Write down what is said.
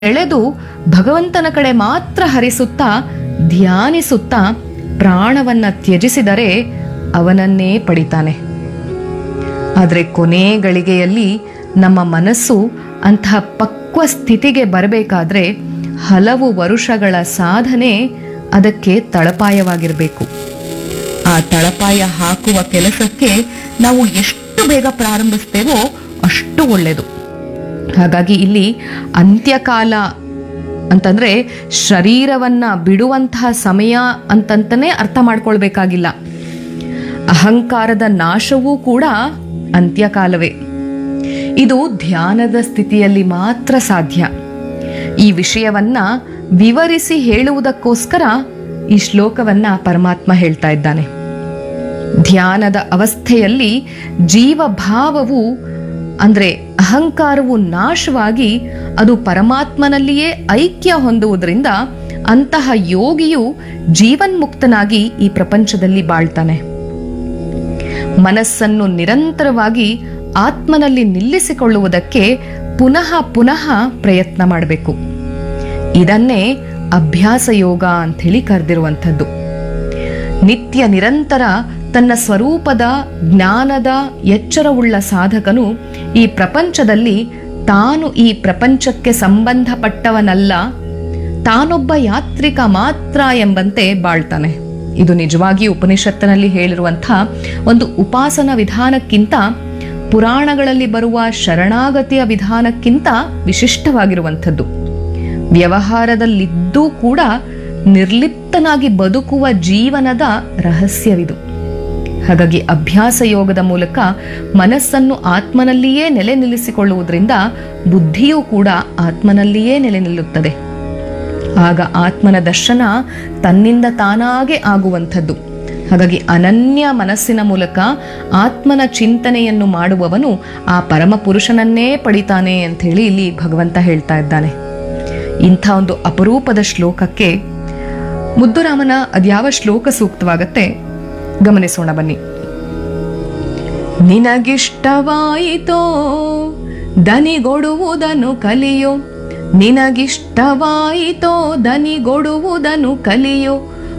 ಎಳೆದು ಭಗವಂತನ ಕಡೆ ಮಾತ್ರ ಹರಿಸುತ್ತಾ ಧ್ಯಾನಿಸುತ್ತಾ ಪ್ರಾಣವನ್ನ ತ್ಯಜಿಸಿದರೆ ಅವನನ್ನೇ ಪಡಿತಾನೆ ಆದರೆ ಕೊನೆ ಗಳಿಗೆಯಲ್ಲಿ ನಮ್ಮ ಮನಸ್ಸು ಅಂತಹ ಪಕ್ವ ಸ್ಥಿತಿಗೆ ಬರಬೇಕಾದ್ರೆ ಹಲವು ವರುಷಗಳ ಸಾಧನೆ ಅದಕ್ಕೆ ತಳಪಾಯವಾಗಿರಬೇಕು ಆ ತಳಪಾಯ ಹಾಕುವ ಕೆಲಸಕ್ಕೆ ನಾವು ಎಷ್ಟು ಬೇಗ ಪ್ರಾರಂಭಿಸ್ತೇವೋ ಅಷ್ಟು ಒಳ್ಳೆಯದು ಹಾಗಾಗಿ ಇಲ್ಲಿ ಅಂತ್ಯಕಾಲ ಅಂತಂದ್ರೆ ಶರೀರವನ್ನ ಬಿಡುವಂತಹ ಸಮಯ ಅಂತಂತಾನೆ ಅರ್ಥ ಮಾಡ್ಕೊಳ್ಬೇಕಾಗಿಲ್ಲ ಅಹಂಕಾರದ ನಾಶವೂ ಕೂಡ ಅಂತ್ಯಕಾಲವೇ ಇದು ಧ್ಯಾನದ ಸ್ಥಿತಿಯಲ್ಲಿ ಮಾತ್ರ ಸಾಧ್ಯ ಈ ವಿಷಯವನ್ನ ವಿವರಿಸಿ ಹೇಳುವುದಕ್ಕೋಸ್ಕರ ಈ ಶ್ಲೋಕವನ್ನ ಪರಮಾತ್ಮ ಹೇಳ್ತಾ ಇದ್ದಾನೆ ಧ್ಯಾನದ ಅವಸ್ಥೆಯಲ್ಲಿ ಜೀವಭಾವವು ಅಂದ್ರೆ ಅಹಂಕಾರವು ನಾಶವಾಗಿ ಅದು ಪರಮಾತ್ಮನಲ್ಲಿಯೇ ಐಕ್ಯ ಹೊಂದುವುದರಿಂದ ಅಂತಹ ಯೋಗಿಯು ಜೀವನ್ಮುಕ್ತನಾಗಿ ಈ ಪ್ರಪಂಚದಲ್ಲಿ ಬಾಳ್ತಾನೆ ಮನಸ್ಸನ್ನು ನಿರಂತರವಾಗಿ ಆತ್ಮನಲ್ಲಿ ನಿಲ್ಲಿಸಿಕೊಳ್ಳುವುದಕ್ಕೆ ಪುನಃ ಪುನಃ ಪ್ರಯತ್ನ ಮಾಡಬೇಕು ಇದನ್ನೇ ಅಭ್ಯಾಸ ಯೋಗ ಅಂಥೇಳಿ ಕರೆದಿರುವಂಥದ್ದು ನಿತ್ಯ ನಿರಂತರ ತನ್ನ ಸ್ವರೂಪದ ಜ್ಞಾನದ ಎಚ್ಚರವುಳ್ಳ ಸಾಧಕನು ಈ ಪ್ರಪಂಚದಲ್ಲಿ ತಾನು ಈ ಪ್ರಪಂಚಕ್ಕೆ ಸಂಬಂಧಪಟ್ಟವನಲ್ಲ ತಾನೊಬ್ಬ ಯಾತ್ರಿಕ ಮಾತ್ರ ಎಂಬಂತೆ ಬಾಳ್ತಾನೆ ಇದು ನಿಜವಾಗಿ ಉಪನಿಷತ್ತಿನಲ್ಲಿ ಹೇಳಿರುವಂಥ ಒಂದು ಉಪಾಸನ ವಿಧಾನಕ್ಕಿಂತ ಪುರಾಣಗಳಲ್ಲಿ ಬರುವ ಶರಣಾಗತಿಯ ವಿಧಾನಕ್ಕಿಂತ ವಿಶಿಷ್ಟವಾಗಿರುವಂಥದ್ದು ವ್ಯವಹಾರದಲ್ಲಿದ್ದೂ ಕೂಡ ನಿರ್ಲಿಪ್ತನಾಗಿ ಬದುಕುವ ಜೀವನದ ರಹಸ್ಯವಿದು ಹಾಗಾಗಿ ಅಭ್ಯಾಸ ಯೋಗದ ಮೂಲಕ ಮನಸ್ಸನ್ನು ಆತ್ಮನಲ್ಲಿಯೇ ನೆಲೆ ನಿಲ್ಲಿಸಿಕೊಳ್ಳುವುದರಿಂದ ಬುದ್ಧಿಯೂ ಕೂಡ ಆತ್ಮನಲ್ಲಿಯೇ ನೆಲೆ ನಿಲ್ಲುತ್ತದೆ ಆಗ ಆತ್ಮನ ದರ್ಶನ ತನ್ನಿಂದ ತಾನಾಗೆ ಆಗುವಂಥದ್ದು ಹಾಗಾಗಿ ಅನನ್ಯ ಮನಸ್ಸಿನ ಮೂಲಕ ಆತ್ಮನ ಚಿಂತನೆಯನ್ನು ಮಾಡುವವನು ಆ ಪರಮ ಪುರುಷನನ್ನೇ ಪಡಿತಾನೆ ಅಂತ ಹೇಳಿ ಇಲ್ಲಿ ಭಗವಂತ ಹೇಳ್ತಾ ಇದ್ದಾನೆ ಇಂಥ ಒಂದು ಅಪರೂಪದ ಶ್ಲೋಕಕ್ಕೆ ಮುದ್ದುರಾಮನ ಅದ್ಯಾವ ಶ್ಲೋಕ ಸೂಕ್ತವಾಗತ್ತೆ ಗಮನಿಸೋಣ ಬನ್ನಿ ನಿನಗಿಷ್ಟವಾಯಿತೋ ದನಿಗೊಡುವುದನ್ನು ಕಲಿಯೋ ನಿನಗಿಷ್ಟವಾಯಿತೋ ದನಿಗೊಡುವುದನ್ನು ಕಲಿಯೋ